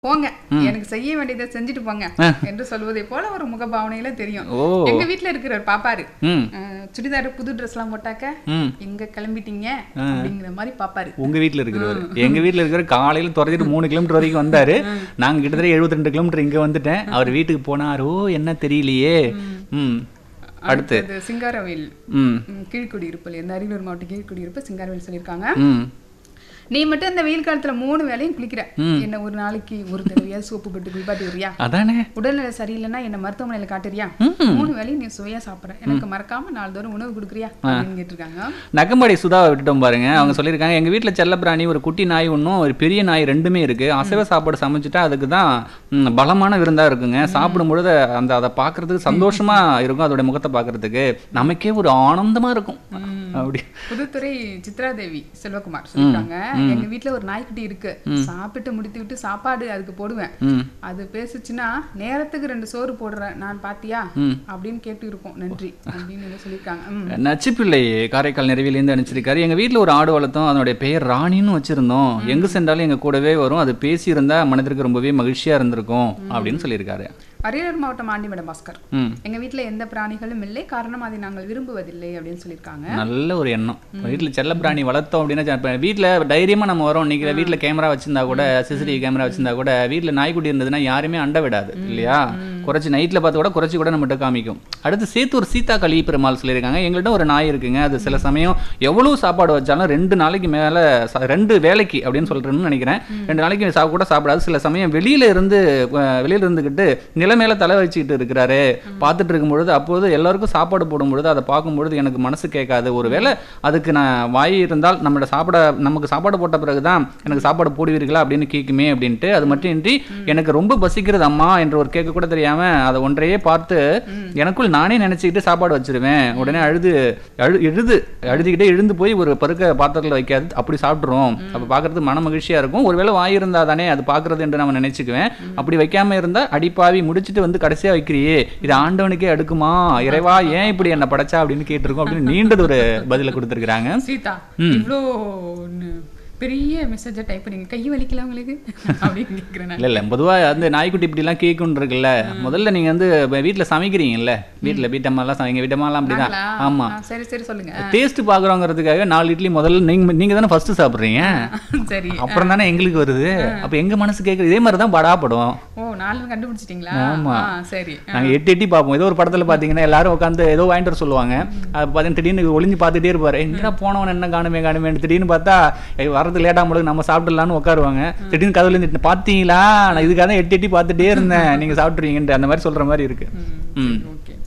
போங்க எனக்கு செய்ய வேண்டியதை செஞ்சுட்டு போங்க என்று சொல்வதை போல ஒரு முகபாவனையில தெரியும் ஓ எங்க வீட்ல இருக்கிறவர் பாப்பாரு ம் அஹ், சுடிதார் புது ட்ரெஸ் எல்லாம் போட்டாக்க ம் எங்க கிளம்பிட்டீங்க அப்படிங்கிற மாதிரி பாப்பாரு உங்க வீட்ல இருக்கிறவர் எங்க வீட்ல இருக்கிற காலையில துறந்துட்டு மூணு கிலோமீட்டர் வரைக்கும் வந்தாரு நாங்க கிட்டத்தட்ட 72 ரெண்டு கிலோமீட்டர் இங்க வந்துட்டேன் அவர் வீட்டுக்கு போனாரோ என்ன தெரியலையே ம் அடுத்து அடுத்தது சிங்காரவேல் ம் ம், கீழ்குடியிருப்பில் இந்த அரியலூர் மாவட்ட கீழ்குடியிருப்பு சிங்காரவேல் சொல்லியிருக்காங்க ம் நீ மட்டும் இந்த வெயில் காலத்துல மூணு வேளையும் குளிக்கிற என்ன ஒரு நாளைக்கு ஒரு தடவையா சோப்பு போட்டு குளிப்பாட்டி வரியா அதானே உடல்நிலை சரியில்லைன்னா என்ன மருத்துவமனையில காட்டுறியா மூணு வேளையும் நீ சுவையா சாப்பிடுற எனக்கு மறக்காம நாள்தோறும் உணவு கொடுக்குறியா அப்படின்னு கேட்டிருக்காங்க நக்கம்பாடி சுதாவை விட்டுட்டோம் பாருங்க அவங்க சொல்லியிருக்காங்க எங்க வீட்ல செல்லப்பிராணி ஒரு குட்டி நாய் ஒன்றும் ஒரு பெரிய நாய் ரெண்டுமே இருக்கு அசைவ சாப்பாடு சமைச்சிட்டா அதுக்கு தான் ம், பலமான விருந்தா இருக்குங்க சாப்பிடும் பொழுது அந்த அதை பார்க்கறதுக்கு சந்தோஷமா இருக்கும் அதோட முகத்தை பார்க்கறதுக்கு நமக்கே ஒரு ஆனந்தமா இருக்கும் அப்படி புதுத்துறை சித்ராதேவி செல்வகுமார் சொல்லிருக்காங்க எங்க வீட்ல ஒரு நாய்க்குட்டி இருக்கு சாப்பிட்டு முடித்து விட்டு சாப்பாடு அதுக்கு போடுவேன் ம் அது பேசுச்சுன்னா நேரத்துக்கு ரெண்டு சோறு போடுறேன் நான் பாத்தியா ம். அப்படின்னு கேட்டு இருக்கோம் நன்றி அப்படின்னு ஏதோ சொல்லியிருக்காங்க ம். நச்சுப்பிள்ளை காரைக்கால் நிறைவிலேருந்து அனுப்பிச்சிருக்காரு எங்க வீட்ல ஒரு ஆடு வளர்த்தோம் அதனுடைய பெயர் ராணின்னு வச்சிருந்தோம் எங்க சென்றாலும் எங்க கூடவே வரும் அது பேசியிருந்தா மனதிற்கு ரொம்பவே மகிழ்ச்சியா இருந்திருக்கும் அப்படின்னு சொல்லியிருக்காரு அரியலூர் மாவட்டம் ஆண்டிமடம் பாஸ்கர் ம் எங்க வீட்ல எந்த பிராணிகளும் இல்லை காரணம் அதை நாங்கள் விரும்புவதில்லை அப்படின்னு சொல்லியிருக்காங்க நல்ல ஒரு எண்ணம் வீட்டுல செல்லப்பிராணி வளர்த்தோம் அப்படின்னா இப்ப வீட்ல தைரியமா நம்ம வரோம் இன்னைக்கு வீட்ல கேமரா வச்சிருந்தா கூட சிசிடிவி கேமரா வச்சிருந்தா கூட வீட்ல நாய்க்குட்டி இருந்ததுன்னா யாருமே அண்ட விடாது இல்லையா குறைச்சி நைட்ல பார்த்து கூட குறைச்சி கூட நம்மகிட்ட காமிக்கும் அடுத்து சேத்தூர் சீதா களி பெருமாள் சொல்லியிருக்காங்க எங்கள்கிட்ட ஒரு நாய் இருக்குங்க அது சில சமயம் எவ்வளவு சாப்பாடு வச்சாலும் ரெண்டு நாளைக்கு மேல ச- ரெண்டு வேலைக்கு அப்படின்னு சொல்றேன்னு நினைக்கிறேன் ரெண்டு நாளைக்கு சா கூட சாப்பிடாது சில சமயம் வெளியில இருந்து அஹ், வெளியில இருந்துகிட்டு நில மேல தலை வச்சுக்கிட்டு இருக்கிறாரு பார்த்துட்டு இருக்கும் பொழுது அப்போது எல்லாருக்கும் சாப்பாடு போடும் பொழுது அதை பார்க்கும் பொழுது எனக்கு மனசு கேட்காது ஒருவேளை அதுக்கு நான் வாய் இருந்தால் நம்மளோட சாப்பிட நமக்கு சாப்பாடு போட்ட பிறகுதான் எனக்கு சாப்பாடு போடுவீர்களா அப்படின்னு கேட்குமே அப்படின்ட்டு அது மட்டுமின்றி எனக்கு ரொம்ப பசிக்கிறது அம்மா என்ற ஒரு கேட்க கூட தெரியாம அதை ஒன்றையே பார்த்து எனக்குள் நானே நினைச்சுக்கிட்டு சாப்பாடு வச்சிருவேன் உடனே அழுது அழு எழுது அழுதுகிட்டே எழுந்து போய் ஒரு பருக்க பாத்திரத்தில் வைக்காது அப்படி சாப்பிட்றோம் அப்ப பார்க்கறதுக்கு மன மகிழ்ச்சியா இருக்கும் ஒருவேளை வாய் இருந்தா தானே அது பார்க்கறது என்று நம்ம நினைச்சுக்குவேன் அப்படி வைக்காம இருந்தா அடிப்பாவி முடிச்சிட்டு வந்து கடைசியா வைக்கிறியே இது ஆண்டவனுக்கே அடுக்குமா இறைவா ஏன் இப்படி என்ன படைச்சா அப்படின்னு கேட்டிருக்கோம் அப்படின்னு நீண்டது ஒரு பதில கொடுத்துருக்காங்க சீதா இவ்வளோ ந- பெரிய மெசேஜை டைப் பண்ணீங்க கை வலிக்கல உங்களுக்கு அப்படின்னு கேட்குறேன் நான் இல்ல இல்ல பொதுவா வந்து நாய்க்குட்டி இப்படி எல்லாம் கேக்குன்னு இருக்குல்ல முதல்ல நீங்க வந்து இப்ப வீட்ல சமைக்கிறீங்கல்ல வீட்ல வீட்டம்மா எல்லாம் சமைங்க வீட்டம்மா எல்லாம் அப்படிதான் நாங்களா? ஆமா ஆ, சரி சரி சொல்லுங்க டேஸ்ட் பாக்குறோங்கிறதுக்காக நாலு இட்லி முதல்ல நீங்க நீங்க தானே ஃபர்ஸ்ட் சாப்பிடுறீங்க சரி அப்புறம் தானே எங்களுக்கு வருது அப்ப எங்க மனசு கேக்குது இதே மாதிரி தான் படாப்படும் ஓ நாலு கண்டுபிடிச்சிட்டீங்களா ஆமா. ஆ, சரி நாங்க எட்டி எட்டி பார்ப்போம் ஏதோ ஒரு படத்துல பாத்தீங்கன்னா எல்லாரும் உட்காந்து ஏதோ வாங்கிட்டு வர சொல்லுவாங்க அது பாத்தீங்கன்னா திடீர்னு ஒளிஞ்சு பார்த்துட்டே இருப்பாரு எங்க போனவன் என்ன காணுமே காணுமேன்னு திடீர்னு பார்த்தா ஏய், வரது லேட்டா முழுக்க நம்ம சாப்பிடலாம்னு உட்காருவாங்க திடீர்னு கதவுல இருந்து பாத்தீங்களா நான் இதுக்காக தான் எட்டி எட்டி பார்த்துட்டே இருந்தேன் நீங்க சாப்பிட்டுருவீங்கன்ட்டு அந்த மாதிரி சொல்ற மாதிரி இருக்கு ம் ஓகே